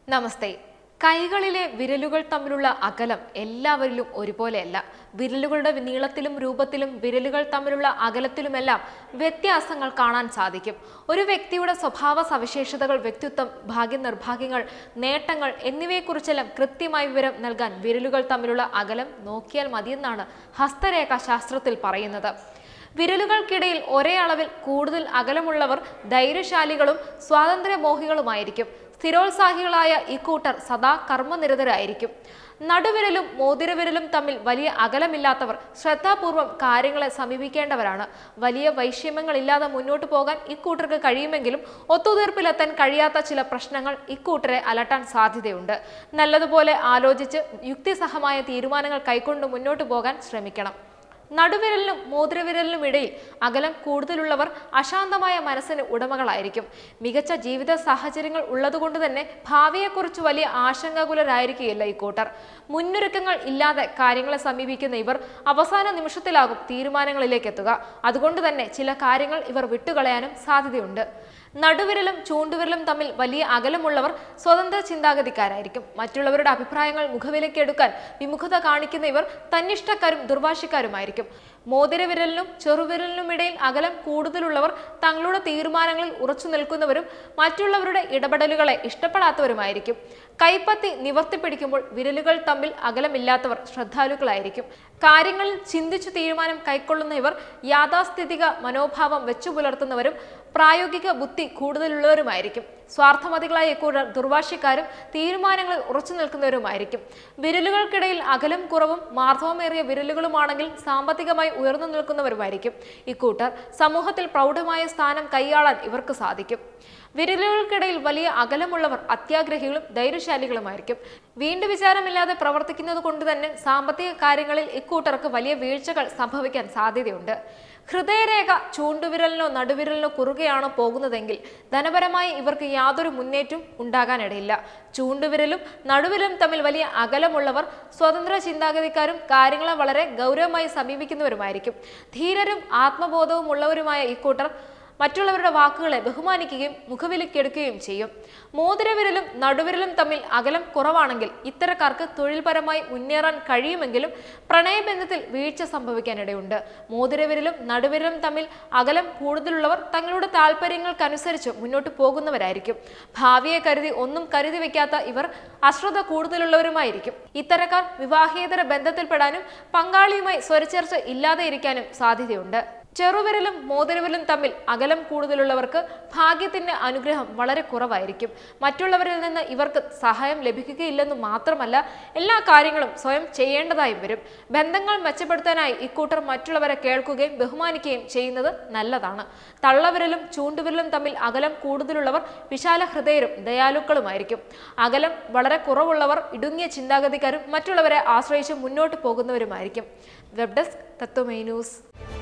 നമസ്തേ കൈകളിലെ വിരലുകൾ തമ്മിലുള്ള അകലം എല്ലാവരിലും ഒരുപോലെയല്ല വിരലുകളുടെ നീളത്തിലും രൂപത്തിലും വിരലുകൾ തമ്മിലുള്ള അകലത്തിലുമെല്ലാം വ്യത്യാസങ്ങൾ കാണാൻ സാധിക്കും ഒരു വ്യക്തിയുടെ സ്വഭാവ സവിശേഷതകൾ വ്യക്തിത്വം ഭാഗ്യ നിർഭാഗ്യങ്ങൾ നേട്ടങ്ങൾ എന്നിവയെക്കുറിച്ചെല്ലാം കൃത്യമായ വിവരം നൽകാൻ വിരലുകൾ തമ്മിലുള്ള അകലം നോക്കിയാൽ മതിയെന്നാണ് ഹസ്തരേഖ ശാസ്ത്രത്തിൽ പറയുന്നത് വിരലുകൾക്കിടയിൽ ഒരേ അളവിൽ കൂടുതൽ അകലമുള്ളവർ ധൈര്യശാലികളും സ്വാതന്ത്ര്യമോഹികളുമായിരിക്കും സ്ഥിരോത്സാഹികളായ ഇക്കൂട്ടർ സദാ കർമ്മനിരതരായിരിക്കും നടുവിരലും മോതിരവിരലും തമ്മിൽ വലിയ അകലമില്ലാത്തവർ ശ്രദ്ധാപൂർവം കാര്യങ്ങളെ സമീപിക്കേണ്ടവരാണ് വലിയ വൈഷമ്യങ്ങളില്ലാതെ മുന്നോട്ട് പോകാൻ ഇക്കൂട്ടർക്ക് കഴിയുമെങ്കിലും ഒത്തുതീർപ്പിലെത്താൻ കഴിയാത്ത ചില പ്രശ്നങ്ങൾ ഇക്കൂട്ടരെ അലട്ടാൻ സാധ്യതയുണ്ട് നല്ലതുപോലെ ആലോചിച്ച് യുക്തിസഹമായ തീരുമാനങ്ങൾ കൈക്കൊണ്ട് മുന്നോട്ട് പോകാൻ ശ്രമിക്കണം നടുവിരലിനും മോതിരവിരലിനും ഇടയിൽ അകലം കൂടുതലുള്ളവർ അശാന്തമായ മനസ്സിന് ഉടമകളായിരിക്കും മികച്ച ജീവിത സാഹചര്യങ്ങൾ ഉള്ളതുകൊണ്ട് തന്നെ ഭാവിയെക്കുറിച്ച് വലിയ ആശങ്കാകുലരായിരിക്കുകയില്ല ഇക്കൂട്ടർ മുന്നൊരുക്കങ്ങൾ ഇല്ലാതെ കാര്യങ്ങളെ സമീപിക്കുന്ന ഇവർ അവസാന നിമിഷത്തിലാകും തീരുമാനങ്ങളിലേക്ക് എത്തുക അതുകൊണ്ട് തന്നെ ചില കാര്യങ്ങൾ ഇവർ വിട്ടുകളയാനും സാധ്യതയുണ്ട് നടുവിരലും ചൂണ്ടുവിരലും തമ്മിൽ വലിയ അകലമുള്ളവർ സ്വതന്ത്ര ചിന്താഗതിക്കാരായിരിക്കും മറ്റുള്ളവരുടെ അഭിപ്രായങ്ങൾ മുഖവിലക്കെടുക്കാൻ വിമുഖത കാണിക്കുന്ന ഇവർ തന്നിഷ്ടക്കാരും ദുർഭാഷക്കാരുമായിരിക്കും മോതിരവിരലിനും ചെറുവിരലിനും ഇടയിൽ അകലം കൂടുതലുള്ളവർ തങ്ങളുടെ തീരുമാനങ്ങളിൽ ഉറച്ചു നിൽക്കുന്നവരും മറ്റുള്ളവരുടെ ഇടപെടലുകളെ ഇഷ്ടപ്പെടാത്തവരുമായിരിക്കും കൈപ്പത്തി നിവർത്തിപ്പിടിക്കുമ്പോൾ വിരലുകൾ തമ്മിൽ അകലമില്ലാത്തവർ ശ്രദ്ധാലുക്കളായിരിക്കും കാര്യങ്ങളിൽ ചിന്തിച്ചു തീരുമാനം കൈക്കൊള്ളുന്ന ഇവർ യാഥാസ്ഥിതിക മനോഭാവം വെച്ചു പുലർത്തുന്നവരും പ്രായോഗിക ബുദ്ധി കൂടുതലുള്ളവരുമായിരിക്കും സ്വാർത്ഥമതികളായ ഇക്കൂട്ടർ ദുർവാശിക്കാരും തീരുമാനങ്ങളിൽ ഉറച്ചു നിൽക്കുന്നവരുമായിരിക്കും വിരലുകൾക്കിടയിൽ അകലം കുറവും മാർദ്ദവമേറിയ വിരലുകളുമാണെങ്കിൽ സാമ്പത്തികമായി ഉയർന്നു നിൽക്കുന്നവരുമായിരിക്കും ഇക്കൂട്ടർ സമൂഹത്തിൽ പ്രൗഢമായ സ്ഥാനം കൈയാളാൻ ഇവർക്ക് സാധിക്കും വിരലുകൾക്കിടയിൽ വലിയ അകലമുള്ളവർ അത്യാഗ്രഹികളും ധൈര്യശാലികളുമായിരിക്കും വീണ്ടു വിചാരമില്ലാതെ പ്രവർത്തിക്കുന്നത് കൊണ്ട് തന്നെ സാമ്പത്തിക കാര്യങ്ങളിൽ ഇക്കൂട്ടർക്ക് വലിയ വീഴ്ചകൾ സംഭവിക്കാൻ സാധ്യതയുണ്ട് ഹൃദയരേഖ ചൂണ്ടുവിരലിനോ നടുവിരലിനോ കുറുകെയാണോ പോകുന്നതെങ്കിൽ ധനപരമായി ഇവർക്ക് യാതൊരു മുന്നേറ്റവും ഉണ്ടാകാനിടയില്ല ചൂണ്ടുവിരലും നടുവിരലും തമ്മിൽ വലിയ അകലമുള്ളവർ സ്വതന്ത്ര ചിന്താഗതിക്കാരും കാര്യങ്ങളെ വളരെ ഗൗരവമായി സമീപിക്കുന്നവരുമായിരിക്കും ധീരരും ആത്മബോധവും ഉള്ളവരുമായ ഇക്കൂട്ടർ മറ്റുള്ളവരുടെ വാക്കുകളെ ബഹുമാനിക്കുകയും മുഖവിലക്കെടുക്കുകയും ചെയ്യും മോതിരവിരലും നടുവിരലും തമ്മിൽ അകലം കുറവാണെങ്കിൽ ഇത്തരക്കാർക്ക് തൊഴിൽപരമായി മുന്നേറാൻ കഴിയുമെങ്കിലും പ്രണയബന്ധത്തിൽ വീഴ്ച സംഭവിക്കാനിടയുണ്ട് മോതിരവിരലും നടുവിരലും തമ്മിൽ അകലം കൂടുതലുള്ളവർ തങ്ങളുടെ താല്പര്യങ്ങൾക്കനുസരിച്ച് മുന്നോട്ട് പോകുന്നവരായിരിക്കും ഭാവിയെ കരുതി ഒന്നും കരുതി വെക്കാത്ത ഇവർ അശ്രദ്ധ കൂടുതലുള്ളവരുമായിരിക്കും ഇത്തരക്കാർ വിവാഹേതര ബന്ധത്തിൽപ്പെടാനും പങ്കാളിയുമായി സ്വരച്ചേർച്ച ഇല്ലാതെ ഇരിക്കാനും സാധ്യതയുണ്ട് ചെറുവിരലും മോതിരവിരലും തമ്മിൽ അകലം കൂടുതലുള്ളവർക്ക് ഭാഗ്യത്തിന്റെ അനുഗ്രഹം വളരെ കുറവായിരിക്കും മറ്റുള്ളവരിൽ നിന്ന് ഇവർക്ക് സഹായം ലഭിക്കുകയില്ലെന്ന് മാത്രമല്ല എല്ലാ കാര്യങ്ങളും സ്വയം ചെയ്യേണ്ടതായും വരും ബന്ധങ്ങൾ മെച്ചപ്പെടുത്താനായി ഇക്കൂട്ടർ മറ്റുള്ളവരെ കേൾക്കുകയും ബഹുമാനിക്കുകയും ചെയ്യുന്നത് നല്ലതാണ് തള്ളവിരലും ചൂണ്ടുവിരലും തമ്മിൽ അകലം കൂടുതലുള്ളവർ വിശാല ഹൃദയരും ദയാലുക്കളുമായിരിക്കും അകലം വളരെ കുറവുള്ളവർ ഇടുങ്ങിയ ചിന്താഗതിക്കാരും മറ്റുള്ളവരെ ആശ്രയിച്ച് മുന്നോട്ട് പോകുന്നവരുമായിരിക്കും വെബ് ഡെസ്ക് തത്വമൈ ന്യൂസ്